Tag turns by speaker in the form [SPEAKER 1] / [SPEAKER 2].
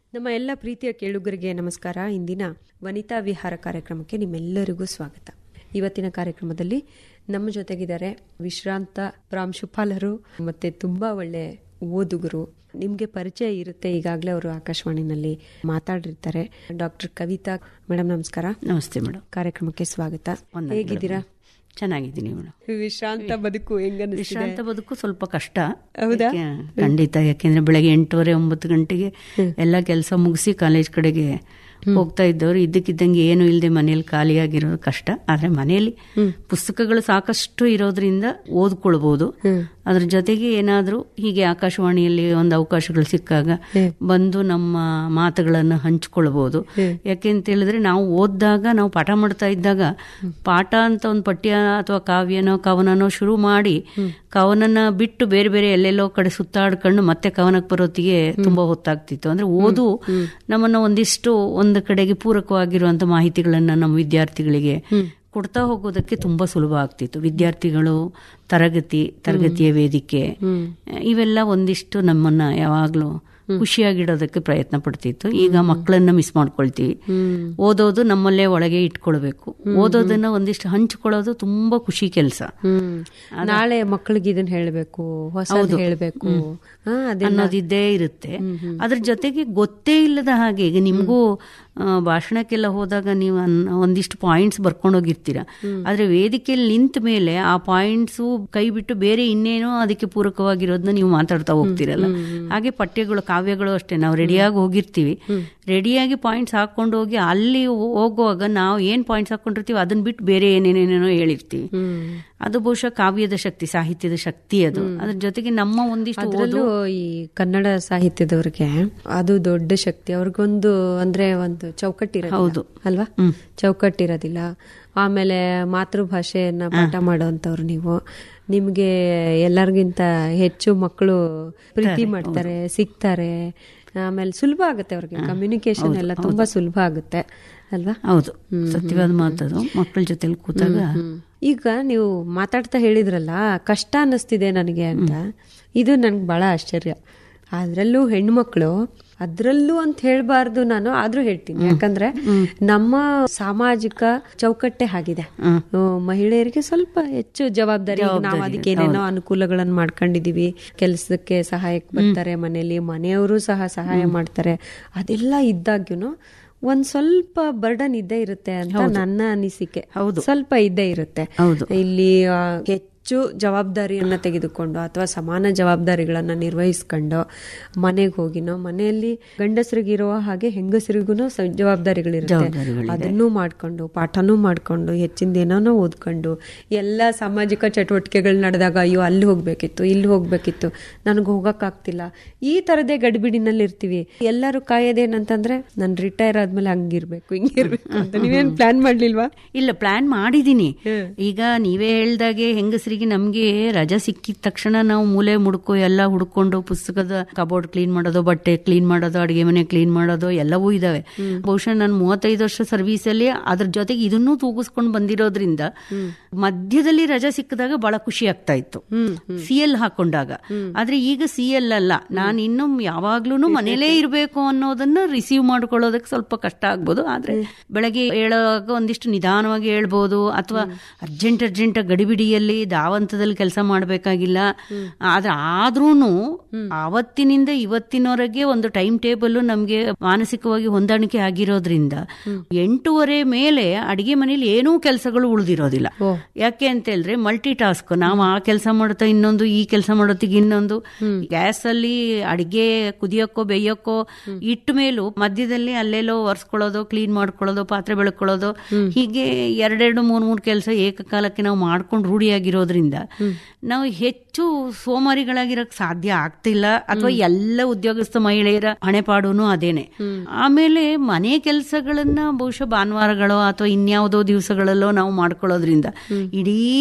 [SPEAKER 1] ನಮ್ಮ ಎಲ್ಲ ಪ್ರೀತಿಯ ಕೇಳುಗರಿಗೆ ನಮಸ್ಕಾರ ಇಂದಿನ ವನಿತಾ ವಿಹಾರ ಕಾರ್ಯಕ್ರಮಕ್ಕೆ ನಿಮ್ಮೆಲ್ಲರಿಗೂ ಸ್ವಾಗತ ಇವತ್ತಿನ ಕಾರ್ಯಕ್ರಮದಲ್ಲಿ ನಮ್ಮ ಜೊತೆಗಿದ್ದಾರೆ ವಿಶ್ರಾಂತ ಪ್ರಾಂಶುಪಾಲರು ಮತ್ತೆ ತುಂಬಾ ಒಳ್ಳೆ ಓದುಗರು ನಿಮ್ಗೆ ಪರಿಚಯ ಇರುತ್ತೆ ಈಗಾಗಲೇ ಅವರು ಆಕಾಶವಾಣಿನಲ್ಲಿ ಮಾತಾಡಿರ್ತಾರೆ ಡಾಕ್ಟರ್ ಕವಿತಾ ಮೇಡಮ್ ನಮಸ್ಕಾರ
[SPEAKER 2] ನಮಸ್ತೆ ಮೇಡಮ್
[SPEAKER 1] ಕಾರ್ಯಕ್ರಮಕ್ಕೆ ಸ್ವಾಗತ
[SPEAKER 2] ವಂದನೆಗಳು
[SPEAKER 1] ಹೇಗಿದ್ದೀರಾ
[SPEAKER 2] ಚೆನ್ನಾಗಿದ್ದೀನಿ ಮೇಡಮ್
[SPEAKER 1] ವಿಶ್ರಾಂತ ಬದುಕು ಹೆಂಗ
[SPEAKER 2] ವಿಶ್ರಾಂತ ಬದುಕು ಸ್ವಲ್ಪ ಕಷ್ಟ
[SPEAKER 1] ಹೌದಾ?
[SPEAKER 2] ಯಾಕೆ- ಖಂಡಿತ ಯಾಕೆಂದ್ರೆ ಬೆಳಗ್ಗೆ ಎಂಟೂವರೆ ಒಂಬತ್ತು ಗಂಟೆಗೆ ಎಲ್ಲ ಕೆಲಸ ಮುಗಿಸಿ ಕಾಲೇಜ್ ಕಡೆಗೆ ಹೋಗ್ತಾ ಇದ್ದವರು ಇದ್ದಕ್ಕಿದ್ದಂಗೆ ಏನು ಇಲ್ಲದೆ ಮನೇಲಿ ಖಾಲಿಯಾಗಿರೋದು ಕಷ್ಟ ಆದ್ರೆ ಮನೆಯಲ್ಲಿ ಪುಸ್ತಕಗಳು ಸಾಕಷ್ಟು ಇರೋದ್ರಿಂದ ಓದ್ಕೊಳ್ಬಹುದು ಅದ್ರ ಜೊತೆಗೆ ಏನಾದ್ರೂ ಹೀಗೆ ಆಕಾಶವಾಣಿಯಲ್ಲಿ ಒಂದು ಅವಕಾಶಗಳು ಸಿಕ್ಕಾಗ ಬಂದು ನಮ್ಮ ಮಾತುಗಳನ್ನು ಹಂಚ್ಕೊಳ್ಬಹುದು ಯಾಕೆ ಅಂತ ಹೇಳಿದ್ರೆ ನಾವು ಓದಿದಾಗ ನಾವು ಪಾಠ ಮಾಡ್ತಾ ಇದ್ದಾಗ ಪಾಠ ಅಂತ ಒಂದು ಪಠ್ಯ ಅಥವಾ ಕಾವ್ಯನೋ ಕವನನೋ ಶುರು ಮಾಡಿ ಕವನನ ಬಿಟ್ಟು ಬೇರೆ ಬೇರೆ ಎಲ್ಲೆಲ್ಲೋ ಕಡೆ ಸುತ್ತಾಡ್ಕೊಂಡು ಮತ್ತೆ ಕವನಕ್ಕೆ ಬರೋತ್ತಿಗೆ ತುಂಬಾ ಹೊತ್ತಾಗ್ತಿತ್ತು ಅಂದ್ರೆ ಓದು ನಮ್ಮನ್ನ ಒಂದಿಷ್ಟು ಒಂದು ಕಡೆಗೆ ಪೂರಕವಾಗಿರುವಂತ ಮಾಹಿತಿಗಳನ್ನ ನಮ್ಮ ವಿದ್ಯಾರ್ಥಿಗಳಿಗೆ ಕೊಡ್ತಾ ಹೋಗೋದಕ್ಕೆ ತುಂಬಾ ಸುಲಭ ಆಗ್ತಿತ್ತು ವಿದ್ಯಾರ್ಥಿಗಳು ತರಗತಿ ತರಗತಿಯ ವೇದಿಕೆ ಇವೆಲ್ಲ ಒಂದಿಷ್ಟು ನಮ್ಮನ್ನ ಯಾವಾಗ್ಲೂ ಖುಷಿಯಾಗಿಡೋದಕ್ಕೆ ಪ್ರಯತ್ನ ಪಡ್ತಿತ್ತು ಈಗ ಮಕ್ಕಳನ್ನ ಮಿಸ್ ಮಾಡ್ಕೊಳ್ತೀವಿ ಓದೋದು ನಮ್ಮಲ್ಲೇ ಒಳಗೆ ಇಟ್ಕೊಳ್ಬೇಕು ಓದೋದನ್ನ ಒಂದಿಷ್ಟು ಹಂಚ್ಕೊಳ್ಳೋದು ತುಂಬಾ ಖುಷಿ ಕೆಲಸ
[SPEAKER 1] ಹ್ಮ್ ನಾಳೆ ಮಕ್ಕಳಿಗೆ ಇದನ್ನ ಹೇಳ್ಬೇಕು ಹೊಸ ಹೇಳ್ಬೇಕು ಹಾ, ಅದೆಲ್ಲ
[SPEAKER 2] ಅನ್ನೋದಿದ್ದೇ ಇರುತ್ತೆ ಅದ್ರ ಜೊತೆಗೆ ಗೊತ್ತೇ ಇಲ್ಲದ ಹಾಗೆ ಈಗ ನಿಮ್ಗೂ ಆ, ಭಾಷಣಕ್ಕೆಲ್ಲ ಹೋದಾಗ ನೀವು ಅನ್- ಒಂದಿಷ್ಟು ಪಾಯಿಂಟ್ಸ್ ಬರ್ಕೊಂಡು ಹೋಗಿರ್ತೀರ ಆದ್ರೆ ವೇದಿಕೆಯಲ್ಲಿ ನಿಂತ ಮೇಲೆ ಆ ಪಾಯಿಂಟ್ಸು ಕೈ ಬಿಟ್ಟು ಬೇರೆ ಇನ್ನೇನೋ ಅದಕ್ಕೆ ಪೂರಕವಾಗಿರೋದನ್ನ ನೀವು ಮಾತಾಡ್ತಾ ಹೋಗ್ತಿರಲ್ಲ ಹಾಗೆ ಪಠ್ಯಗಳು ಕಾವ್ಯಗಳು ಅಷ್ಟೇ ನಾವು ರೆಡಿಯಾಗಿ ಹೋಗಿರ್ತೀವಿ ರೆಡಿಯಾಗಿ ಪಾಯಿಂಟ್ಸ್ ಹಾಕೊಂಡು ಹೋಗಿ ಅಲ್ಲಿ ಹೋಗುವಾಗ ನಾವು ಏನ್ ಪಾಯಿಂಟ್ಸ್ ಹಾಕೊಂಡಿರ್ತೀವಿ ಅದನ್ನ ಬಿಟ್ಟು ಬೇರೆ ಏನೇನೇನೇನೋ ಹೇಳಿರ್ತೀವಿ ಅದು ಬಹುಶಃ ಕಾವ್ಯದ ಶಕ್ತಿ ಸಾಹಿತ್ಯದ ಶಕ್ತಿ ಅದು ಅದ್ರ ಜೊತೆಗೆ ನಮ್ಮ ಒಂದಿಷ್ಟು ಓದು
[SPEAKER 1] ಅದ್ರಲ್ಲೂ ಈ ಕನ್ನಡ ಸಾಹಿತ್ಯದವ್ರಿಗೆ ಅದು ದೊಡ್ಡ ಶಕ್ತಿ ಅವ್ರಿಗೊಂದು ಅಂದ್ರೆ ಒಂದು ಚೌಕಟ್ಟಿರೋದಿಲ್ಲ
[SPEAKER 2] ಹೌದು.
[SPEAKER 1] ಅಲ್ವಾ ಚೌಕಟ್ಟಿರೋದಿಲ್ಲ ಆಮೇಲೆ ಮಾತೃಭಾಷೆಯನ್ನ ಪಾಠ ಮಾಡೋಂಥವ್ರು ನೀವು ನಿಮ್ಗೆ ಎಲ್ಲರಿಗಿಂತ ಹೆಚ್ಚು ಮಕ್ಕಳು ಪ್ರೀತಿ ಮಾಡ್ತಾರೆ ಸಿಗ್ತಾರೆ ಆಮೇಲೆ ಸುಲಭ ಆಗುತ್ತೆ ಅವ್ರಿಗೆ ಕಮ್ಯುನಿಕೇಶನ್ ಎಲ್ಲ ತುಂಬಾ ಸುಲಭ ಆಗುತ್ತೆ ಅಲ್ವಾ
[SPEAKER 2] ಹೌದು ಸತ್ಯವಾದ ಮಾತದು ಮಕ್ಕಳ ಜೊತೆಲಿ ಕೂತಾಗ
[SPEAKER 1] ಈಗ ನೀವು ಮಾತಾಡ್ತಾ ಹೇಳಿದ್ರಲ್ಲ ಕಷ್ಟ ಅನ್ನಿಸ್ತಿದೆ ನನಗೆ ಅಂತ ಇದು ನನ್ಗೆ ಬಹಳ ಆಶ್ಚರ್ಯ ಅದ್ರಲ್ಲೂ ಹೆಣ್ಮಕ್ಳು ಅದ್ರಲ್ಲೂ ಅಂತ ಹೇಳ್ಬಾರ್ದು ನಾನು ಆದ್ರೂ ಹೇಳ್ತೀನಿ ಯಾಕಂದ್ರೆ ನಮ್ಮ ಸಾಮಾಜಿಕ ಚೌಕಟ್ಟೆ ಆಗಿದೆ ಹ್ಮ್, ಮಹಿಳೆಯರಿಗೆ ಸ್ವಲ್ಪ ಹೆಚ್ಚು ಜವಾಬ್ದಾರಿ ಈಗ ನಾವು ಅದಕ್ಕೆ ಏನೇನೋ ಅನುಕೂಲಗಳನ್ನ ಮಾಡ್ಕೊಂಡಿದೀವಿ ಕೆಲಸಕ್ಕೆ ಸಹಾಯಕ್ಕೆ ಬರ್ತಾರೆ ಮನೇಲಿ ಮನೆಯವರು ಸಹ ಸಹಾಯ ಮಾಡ್ತಾರೆ ಅದೆಲ್ಲ ಇದ್ದಾಗ್ಯೂನು ಒಂದ್ ಸ್ವಲ್ಪ ಬರ್ಡನ್ ಇದ್ದೇ ಇರುತ್ತೆ ಅಂತ ನನ್ನ ಅನಿಸಿಕೆ
[SPEAKER 2] ಹೌದು.
[SPEAKER 1] ಸ್ವಲ್ಪ ಇದ್ದೇ ಇರುತ್ತೆ
[SPEAKER 2] ಹೌದು.
[SPEAKER 1] ಇಲ್ಲಿ ಆ, ಹೆಚ್ಚು ಜವಾಬ್ದಾರಿಯನ್ನ ತೆಗೆದುಕೊಂಡು ಅಥವಾ ಸಮಾನ ಜವಾಬ್ದಾರಿಗಳನ್ನ ನಿರ್ವಹಿಸ್ಕೊಂಡು ಮನೆಗೆ ಹೋಗಿನೋ ಮನೆಯಲ್ಲಿ ಗಂಡಸರಿಗಿರುವ ಹಾಗೆ ಹೆಂಗಸರಿಗೂ ಜವಾಬ್ದಾರಿಗಳಿರುತ್ತೆ
[SPEAKER 2] ಜವಾಬ್ದಾರಿಗಳಿದೆ.
[SPEAKER 1] ಅದನ್ನೂ ಮಾಡ್ಕೊಂಡು ಪಾಠನೂ ಮಾಡ್ಕೊಂಡು ಹೆಚ್ಚಿಂದ ಏನಾನೋ ಓದ್ಕೊಂಡು ಎಲ್ಲ ಸಾಮಾಜಿಕ ಚಟುವಟಿಕೆಗಳು ನಡೆದಾಗ ಅಯ್ಯೋ ಅಲ್ಲಿ ಹೋಗ್ಬೇಕಿತ್ತು ಇಲ್ಲಿ ಹೋಗ್ಬೇಕಿತ್ತು ನನಗೆ ಹೋಗಕ್ಕಾಗ್ತಿಲ್ಲ ಈ ತರದೇ ಗಡಿಬಿಡಿನಲ್ಲಿ ಇರ್ತೀವಿ ಎಲ್ಲರೂ ಕಾಯೋದೇನಂತಂದ್ರೆ ನಾನು ರಿಟೈರ್ ಆದ್ಮೇಲೆ ಹಂಗಿರ್ಬೇಕು ಹಿಂಗಿರ್ಬೇಕು ಅಂತ ನೀವೇನ್ ಪ್ಲಾನ್ ಮಾಡ್ಲಿಲ್ವಾ
[SPEAKER 2] ಇಲ್ಲ ಪ್ಲಾನ್ ಮಾಡಿದೀನಿ ಈಗ ನೀವೇ ಹೇಳ್ದಾಗೆ ಹೆಂಗಸರಿಗೆ ನಮ್ಗೆ ರಜಾ ಸಿಕ್ಕಿದ ತಕ್ಷಣ ನಾವು ಮೂಲೆ ಮುಡ್ಕೋ ಎಲ್ಲ ಹುಡ್ಕೊಂಡು ಪುಸ್ತಕದ ಕಬೋರ್ಡ್ ಕ್ಲೀನ್ ಮಾಡೋದು ಬಟ್ಟೆ ಕ್ಲೀನ್ ಮಾಡೋದು ಅಡಿಗೆ ಮನೆ ಕ್ಲೀನ್ ಮಾಡೋದು ಎಲ್ಲವೂ ಇದಾವೆ ಬಹುಶಃ ನಾನು ಮೂವತ್ತೈದು ವರ್ಷ ಸರ್ವಿಸ್ ಅಲ್ಲಿ ಅದ್ರ ಜೊತೆಗೆ ಇದನ್ನೂ ತೂಗಿಸ್ಕೊಂಡು ಬಂದಿರೋದ್ರಿಂದ ಮಧ್ಯದಲ್ಲಿ ರಜಾ ಸಿಕ್ಕಿದಾಗ ಬಹಳ ಖುಷಿ ಆಗ್ತಾ ಇತ್ತು ಸಿ ಎಲ್ ಹಾಕೊಂಡಾಗ ಆದ್ರೆ ಈಗ ಸಿ ಎಲ್ ಅಲ್ಲ ನಾನು ಇನ್ನು ಯಾವಾಗ್ಲೂ ಮನೇಲೇ ಇರಬೇಕು ಅನ್ನೋದನ್ನ ರಿಸೀವ್ ಮಾಡ್ಕೊಳ್ಳೋದಕ್ಕೆ ಸ್ವಲ್ಪ ಕಷ್ಟ ಆಗ್ಬೋದು ಆದ್ರೆ ಬೆಳಗ್ಗೆ ಹೇಳುವಾಗ ಒಂದಿಷ್ಟು ನಿಧಾನವಾಗಿ ಹೇಳ್ಬೋದು ಅಥವಾ ಅರ್ಜೆಂಟ್ ಅರ್ಜೆಂಟ್ ಗಡಿಬಿಡಿಯಲ್ಲಿ ಧಾವಂತದಲ್ಲಿ ಕೆಲಸ ಮಾಡಬೇಕಾಗಿಲ್ಲ ಆದ್ರೆ ಆದ್ರೂನು ಆವತ್ತಿನಿಂದ ಇವತ್ತಿನವರೆಗೆ ಒಂದು ಟೈಮ್ ಟೇಬಲ್ ನಮ್ಗೆ ಮಾನಸಿಕವಾಗಿ ಹೊಂದಾಣಿಕೆ ಆಗಿರೋದ್ರಿಂದ ಎಂಟೂವರೆ ಮೇಲೆ ಅಡಿಗೆ ಮನೇಲಿ ಏನೂ ಕೆಲಸಗಳು ಉಳಿದಿರೋದಿಲ್ಲ ಯಾಕೆ ಅಂತ ಹೇಳಿದ್ರೆ ಮಲ್ಟಿ ಟಾಸ್ಕ್ ನಾವು ಆ ಕೆಲಸ ಮಾಡ್ತಾ ಇನ್ನೊಂದು ಈ ಕೆಲಸ ಮಾಡೋತ್ತಿಗೆ ಇನ್ನೊಂದು ಗ್ಯಾಸ್ ಅಲ್ಲಿ ಅಡಿಗೆ ಕುದಿಯೋಕ್ಕೋ ಬೇಯೋಕ್ಕೋ ಇಟ್ಟ ಮೇಲೂ ಮಧ್ಯದಲ್ಲಿ ಅಲ್ಲೆಲ್ಲೋ ಒರೆಸ್ಕೊಳ್ಳೋದು ಕ್ಲೀನ್ ಮಾಡ್ಕೊಳ್ಳೋದು ಪಾತ್ರೆ ಬೆಳ್ಕೊಳ್ಳೋದು ಹೀಗೆ ಎರಡೆರಡು ಮೂರ್ ಮೂರ್ ಕೆಲಸ ಏಕಕಾಲಕ್ಕೆ ನಾವು ಮಾಡ್ಕೊಂಡು ರೂಢಿಯಾಗಿರೋದ್ರಿಂದ ನಾವು ಹೆಚ್ಚು ಸೋಮಾರಿಗಳಾಗಿರಕ್ ಸಾಧ್ಯ ಆಗ್ತಿಲ್ಲ ಅಥವಾ ಎಲ್ಲ ಉದ್ಯೋಗಸ್ಥ ಮಹಿಳೆಯರ ಹಣೆಪಾಡುನು ಅದೇನೆ ಆಮೇಲೆ ಮನೆ ಕೆಲಸಗಳನ್ನ ಬಹುಶಃ ಭಾನುವಾರಗಳೋ ಅಥವಾ ಇನ್ಯಾವುದೋ ದಿವಸಗಳಲ್ಲೋ ನಾವು ಮಾಡ್ಕೊಳ್ಳೋದ್ರಿಂದ ಇಡೀ